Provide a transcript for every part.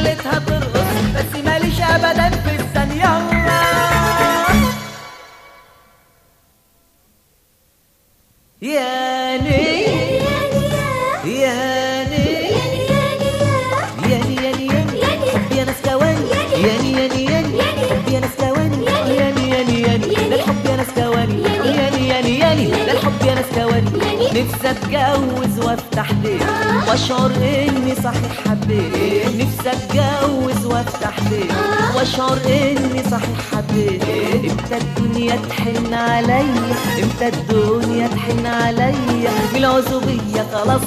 خليتها ترقص بس ماليش ابدا في الثانية ياني ياني ياني ياني ياني حبي انا سكواني ياني ياني ياني حبي انا سكواني ياني ياني ياني ده الحب يا ناس كواني ياني ياني ياني ده الحب يا ناس كواني نفسي اتجوز وافتح بيت واشعر اني صحيح حبيت نفسي اتجوز وافتح بيت واشعر اني صحيح حبيت امتى الدنيا تحن عليا امتى الدنيا تحن عليا بالعزوبية خلاص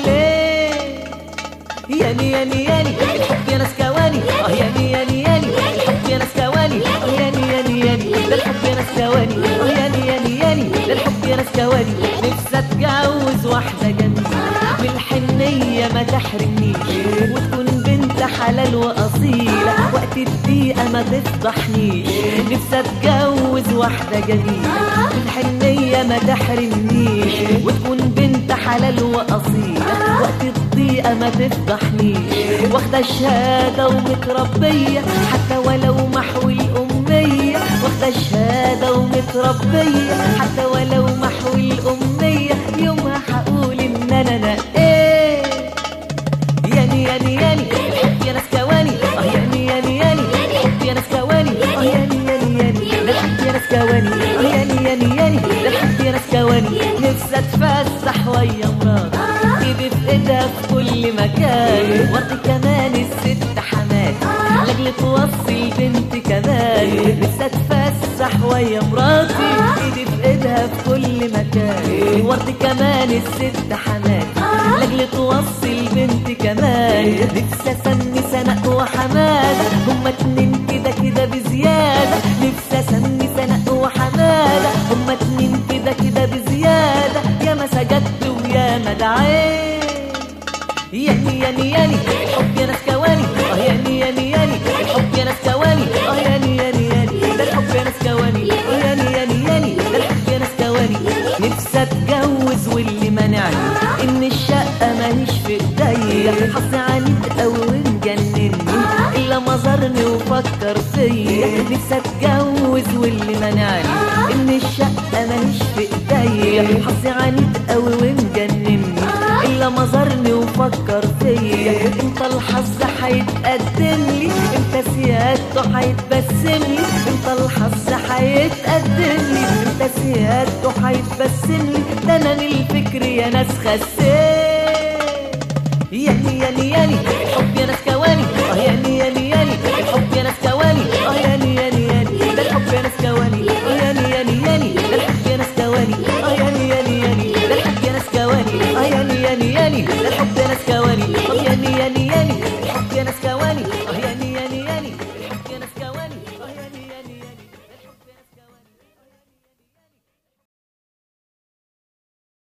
مليت ياني ياني ياني الحب يا ناس كواني اه ياني ياني ياني الحب يا ناس كواني اه ياني ياني ياني ده الحب يا ناس كواني اه ياني ياني ياني ده الحب يا ناس كواني نفسي اتجوز واحدة جميلة بالحنية ما تحرمنيش وتكون بنت حلال وأصيلة وقت الضيقة ما تفضحنيش نفسي اتجوز واحدة جميلة بالحنية ما تحرمنيش وتكون بنت حلال وأصيلة وقت الضيقة ما تفضحنيش واخدة شهادة ومتربية حتى ولو محو الأمية واخدة شهادة ومتربية حتى ولو محو الأمية يومها هقول إن أنا أنا إيه ياني ياني ياني الحب يا ناس كواني اه ياني ياني ياني الحب يا ناس كواني اه ياني ياني ياني ده الحب يا ناس كواني اه ياني ياني ياني ده الحب يا ناس كواني نفسي اتفسح ويا مراتي ايدي في ايدها في كل مكان وارضي كمان الست حماتي لاجل توصي بنت كمان نفسي اتفسح ويا مراتي ايدي في ايدها في كل مكان وارضي كمان الست حماتي لاجل توصي البنت كمان نفسي اسمي سناء وحماده هما اتنين كده كده بزياده نفسي اسمي سناء وحماده هما اتنين كده كده بزياده يا ما سجدت ويا ما دعيت ياني ياني ياني الحب يا ناس كواني اه ياني ياني ياني الحب يا ناس كواني اه ياني ياني ياني ده الحب يا ناس كواني اه ياني ياني ياني ده الحب يا ناس كواني نفسي اتجوز واللي منعني ان الشقه ماهيش في ايديا حظي عنيد قوي ومجنني الا ما زارني وفكر فيا نفسي اتجوز واللي منعني ان الشقه ماهيش في ايديا حظي عنيد قوي ومجنني الا ما زارني وفكر فيا انت الحظ هيتقدم لي انت سيادته هيتبسم لي انت الحظ هيتقدم لي انت سيادته هيتبسم لي ده انا الفكر يا ناس خسيت ياني ياني ياني الحب يا ناس كواني